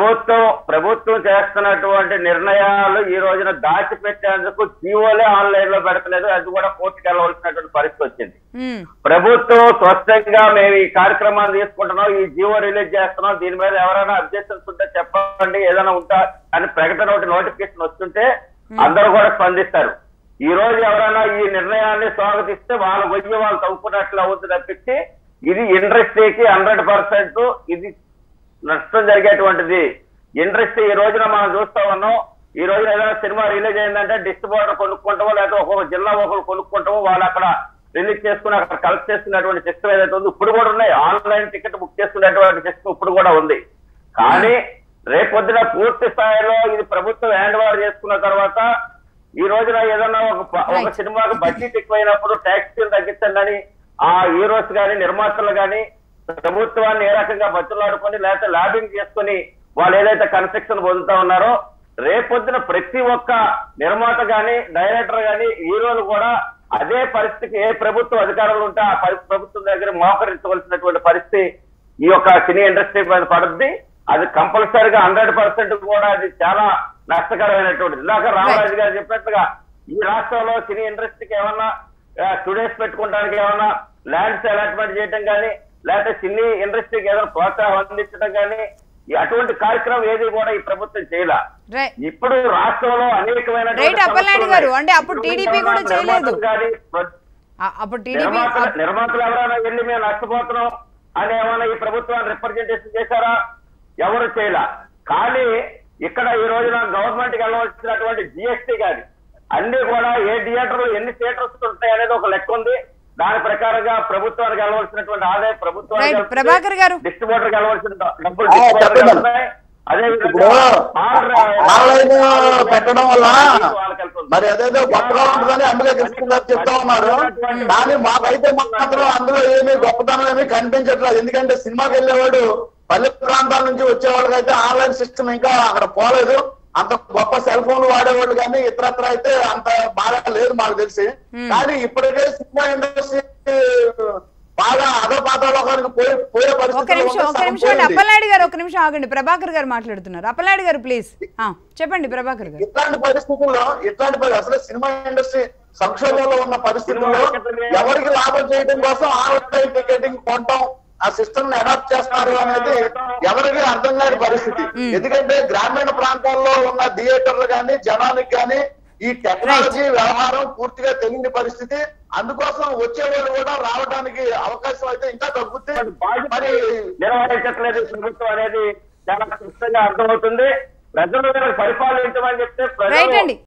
ప్రభుత్వం ప్రభుత్వం చేస్తున్నటువంటి నిర్ణయాలు ఈ రోజున దాచిపెట్టేందుకు జీవోలే ఆన్లైన్ లో పెడతలేదు అది కూడా కోర్టుకు వెళ్ళవలసినటువంటి పరిస్థితి వచ్చింది ఉమ్, ప్రభుత్వం స్పష్టంగా మేము ఈ కార్యక్రమాన్ని తీసుకుంటున్నాం ఈ జీవో రిలీజ్ చేస్తున్నాం దీని మీద ఎవరైనా అబ్జెక్షన్స్ ఉంటే చెప్పండి ఏదైనా ఉంటా అని ప్రకటన ఒకటి నోటిఫికేషన్ వస్తుంటే అందరూ కూడా స్పందిస్తారు ఈ రోజు ఎవరైనా ఈ నిర్ణయాన్ని స్వాగతిస్తే వాళ్ళ గొయ్యి వాళ్ళు తవ్వుకున్నట్లు అవుతుంది తప్పించి ఇది ఇండస్ట్రీకి హండ్రెడ్ పర్సెంట్ ఇది నష్టం జరిగేటువంటిది ఇండస్ట్రీ ఈ రోజున మనం చూస్తా ఉన్నాం ఈ రోజున ఏదైనా సినిమా రిలీజ్ అయిందంటే డిస్ట్రిబ్యూటర్ కొనుక్కుంటామో లేకపోతే ఒక్కొక్క జిల్లా ఒకరు కొనుక్కుంటామో వాళ్ళు అక్కడ రిలీజ్ చేసుకుని అక్కడ కలెక్ట్ చేసుకున్నటువంటి సిస్టమ్ ఏదైతే ఉందో ఇప్పుడు కూడా ఉన్నాయి ఆన్లైన్ టికెట్ బుక్ చేసుకునేటువంటి సిస్టమ్ ఇప్పుడు కూడా ఉంది కానీ రేపొద్దున పూర్తి స్థాయిలో ఇది ప్రభుత్వం హ్యాండ్ ఓవర్ చేసుకున్న తర్వాత ఈ రోజున ఏదన్నా ఒక ప- ఒక Right. సినిమాకి బడ్జెట్ ఎక్కువైనప్పుడు ట్యాక్సీలు తగ్గించండి ఆ హీరోస్ గాని నిర్మాతలు గాని ప్రభుత్వాన్ని ఏ రకంగా బతులాడుకొని లేకపోతే లాబింగ్ చేసుకొని వాళ్ళు ఏదైతే కన్స్ట్రక్షన్ పొందుతా ఉన్నారో రేపొద్దున ప్రతి ఒక్క నిర్మాత గాని డైరెక్టర్ గాని హీరోలు కూడా అదే పరిస్థితికి ఏ ప్రభుత్వం అధికారంలో ఉంటే ఆ పరి- ప్రభుత్వం దగ్గర మోకరించవలసినటువంటి పరిస్థితి ఈ యొక్క సినీ ఇండస్ట్రీ మీద పడుద్ది అది కంపల్సరీగా హండ్రెడ్ పర్సెంట్ కూడా అది చాలా నష్టకరమైనటువంటిది ఇందాక రామరాజు గారు చెప్పినట్లుగా ఈ రాష్ట్రంలో సినీ ఇండస్ట్రీకి ఏమన్నా స్టూడెంట్స్ పెట్టుకోవడానికి ఏమన్నా ల్యాండ్స్ అలాట్మెంట్ చేయడం కానీ లేకపోతే సినీ ఇండస్ట్రీకి ఏదైనా ప్రోత్సాహం అందించడం కానీ ఈ అటువంటి కార్యక్రమం ఏది కూడా ఈ ప్రభుత్వం చేయాల రైట్ ఇప్పుడు రాష్ట్రంలో అనేకమైన రైట్ అప్పలనాయుడు గారు, అంటే అప్పుడు TDP కూడా చేయలేదు. కానీ ఆ- అప్పుడు టీడీపీ నిర్మాతలు నిర్మాతలు ఎవరైనా వెళ్ళి మేము నష్టపోతున్నాం అని ఏమైనా ఈ ప్రభుత్వాన్ని రిప్రజెంటేషన్ చేశారా ఎవరు చేయలే కానీ ఇక్కడ ఈ రోజున గవర్నమెంట్ కి వెళ్ళవలసినటువంటి జిఎస్టీ కానీ అన్ని కూడా ఏ థియేటర్లు ఎన్ని థియేటర్స్ ఉంటాయి అనేది ఒక లెక్క ఉంది దాని ప్రకారంగా ప్రభుత్వానికి వెళ్ళవలసినటువంటి ఆదాయం ప్రభుత్వానికి రైట్ ప్రభాకర్ గారు డిస్ట్రిబ్యూటర్కి వెళ్ళవలసిన డబ్బులు ఆ, distributor కి చెప్పండి. వెళ్తున్నాయి. అదే ఇప్పుడు ఆన్లైన్ పెట్టడం వల్ల మరి అదేదో గొప్పగా ఉంటుందని అందులో కృష్ణ గారు చెప్తా ఉన్నారు కానీ మాకైతే మాత్రం అందులో ఏమీ గొప్పతనం ఏమీ కనిపించట్లేదు ఎందుకంటే సినిమాకి వెళ్ళేవాడు పల్లె ప్రాంతాల నుంచి వచ్చే వాళ్ళకైతే ఆన్లైన్ సిస్టమ్ ఇంకా అక్కడ పోలేదు అంత గొప్ప సెల్ ఫోన్లు వాడేవాళ్ళు కానీ ఇతరత్ర అయితే అంత బాగా లేదు మాకు తెలిసి కానీ ఇప్పటికే సినిమా ఇండస్ట్రీ బాగా అధపాతాలోకానికి పోయే పోయే ఒక పరిస్థితి నిమిషం ఒక నిమిషం అండి అప్పలనాయుడు గారు ఒక నిమిషం ఆగండి ప్రభాకర్ గారు మాట్లాడుతున్నారు అప్పలనాయుడు గారు ప్లీజ్ చెప్పండి ప్రభాకర్ గారు ఇట్లాంటి పరిస్థితుల్లో ఇట్లాంటి పరి- అసలు సినిమా ఇండస్ట్రీ సంక్షోభంలో ఉన్న పరిస్థితుల్లో ఎవరికి లాభం చేయడం కోసం ఆన్లైన్ టికెటింగ్ కొనటం ఆ సిస్టమ్ ని అడాప్ట్ చేస్తున్నారు అనేది ఎవరికి అర్థం కాని పరిస్థితి ఎందుకంటే గ్రామీణ ప్రాంతాల్లో ఉన్న థియేటర్లు కానీ జనానికి కానీ ఈ టెక్నాలజీ వ్యవహారం పూర్తిగా తెలియని పరిస్థితి అందుకోసం వచ్చేవాళ్ళు కూడా రావడానికి అవకాశం అయితే ఇంకా తగ్గుతుంది మరి నిర్వహించట్లేదు ప్రభుత్వం అనేది చాలా స్పష్టంగా అర్థమవుతుంది ప్రజలు వీళ్ళని పరిపాలించమని చెప్తే రైట్ ప్రజలు అండి